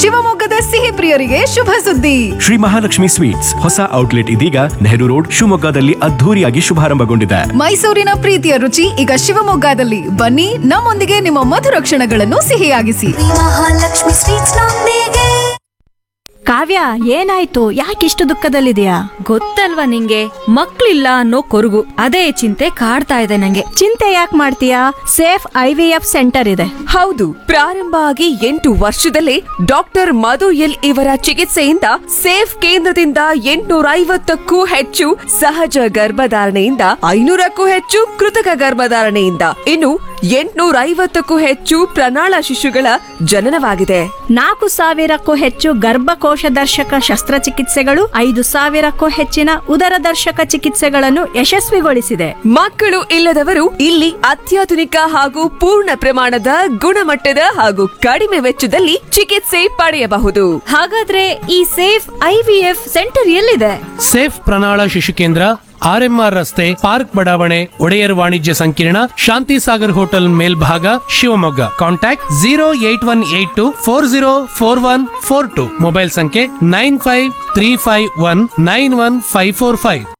ಶಿವಮೊಗ್ಗದ ಸಿಹಿ ಪ್ರಿಯರಿಗೆ ಶುಭ ಸುದ್ದಿ ಶ್ರೀ ಮಹಾಲಕ್ಷ್ಮಿ ಸ್ವೀಟ್ಸ್ ಹೊಸ ಔಟ್ಲೆಟ್ ಇದೀಗ ನೆಹರು ರೋಡ್ ಶಿವಮೊಗ್ಗದಲ್ಲಿ ಅದ್ಧೂರಿಯಾಗಿ ಶುಭಾರಂಭಗೊಂಡಿದೆ ಮೈಸೂರಿನ ಪ್ರೀತಿಯ ರುಚಿ ಈಗ ಶಿವಮೊಗ್ಗದಲ್ಲಿ ಬನ್ನಿ ನಮ್ಮೊಂದಿಗೆ ನಿಮ್ಮ ಮಧುರ ಕ್ಷಣಗಳನ್ನು ಸಿಹಿಯಾಗಿಸಿ ಮಹಾಲಕ್ಷ್ಮಿ ಸ್ವೀಟ್ಸ್ ನೊಂದಿಗೆ ಕಾವ್ಯ ಏನಾಯ್ತು ಯಾಕಿಷ್ಟು ದುಃಖದಲ್ಲಿದೆಯಾ ಗೊತ್ತಲ್ವಾ ನಿಂಗೆ ಮಕ್ಳಿಲ್ಲ ಅನ್ನೋ ಕೊರಗು ಅದೇ ಚಿಂತೆ ಕಾಡ್ತಾ ಇದೆ ನಂಗೆ ಚಿಂತೆ ಯಾಕೆ ಮಾಡ್ತೀಯಾ safe I V F centre ಇದೆ ಹೌದು ಪ್ರಾರಂಭ ಆಗಿ ಎಂಟು ವರ್ಷದಲ್ಲೇ ಡಾಕ್ಟರ್ ಮಧು ಎಲ್ ಇವರ ಚಿಕಿತ್ಸೆಯಿಂದ ಸೇಫ್ ಕೇಂದ್ರದಿಂದ ಎಂಟುನೂರ ಐವತ್ತಕ್ಕೂ ಹೆಚ್ಚು ಸಹಜ ಗರ್ಭಧಾರಣೆಯಿಂದ ಐನೂರಕ್ಕೂ ಹೆಚ್ಚು ಕೃತಕ ಗರ್ಭಧಾರಣೆಯಿಂದ ಇನ್ನು ಎಂಟುನೂರ ಐವತ್ತಕ್ಕೂ ಹೆಚ್ಚು ಪ್ರಣಾಳ ಶಿಶುಗಳ ಜನನವಾಗಿದೆ ನಾಲ್ಕು ಸಾವಿರಕ್ಕೂ ಹೆಚ್ಚು ಗರ್ಭಕೋಶ ದರ್ಶಕ ಶಸ್ತ್ರಚಿಕಿತ್ಸೆಗಳು ಐದು ಸಾವಿರಕ್ಕೂ ಹೆಚ್ಚಿನ ಉದರ ದರ್ಶಕ ಚಿಕಿತ್ಸೆಗಳನ್ನು ಯಶಸ್ವಿಗೊಳಿಸಿದೆ ಮಕ್ಕಳು ಇಲ್ಲದವರು ಇಲ್ಲಿ ಅತ್ಯಾಧುನಿಕ ಹಾಗೂ ಪೂರ್ಣ ಪ್ರಮಾಣದ ಗುಣಮಟ್ಟದ ಹಾಗೂ ಕಡಿಮೆ ವೆಚ್ಚದಲ್ಲಿ ಚಿಕಿತ್ಸೆ ಪಡೆಯಬಹುದು ಹಾಗಾದ್ರೆ ಈ safe I V F centre ಎಲ್ಲಿದೆ ಸೇಫ್ ಪ್ರಣಾಳ ಶಿಶು ಕೇಂದ್ರ ಆರ್ಎಂಆರ್ ರಸ್ತೆ ಪಾರ್ಕ್ ಬಡಾವಣೆ ಒಡೆಯರ್ ವಾಣಿಜ್ಯ ಸಂಕೀರ್ಣ ಶಾಂತಿ ಸಾಗರ್ ಹೋಟೆಲ್ ಮೇಲ್ಭಾಗ Shivamogga contact zero eight one eight two four zero four one four two mobile ಸಂಖ್ಯೆ nine five three five one nine one five four five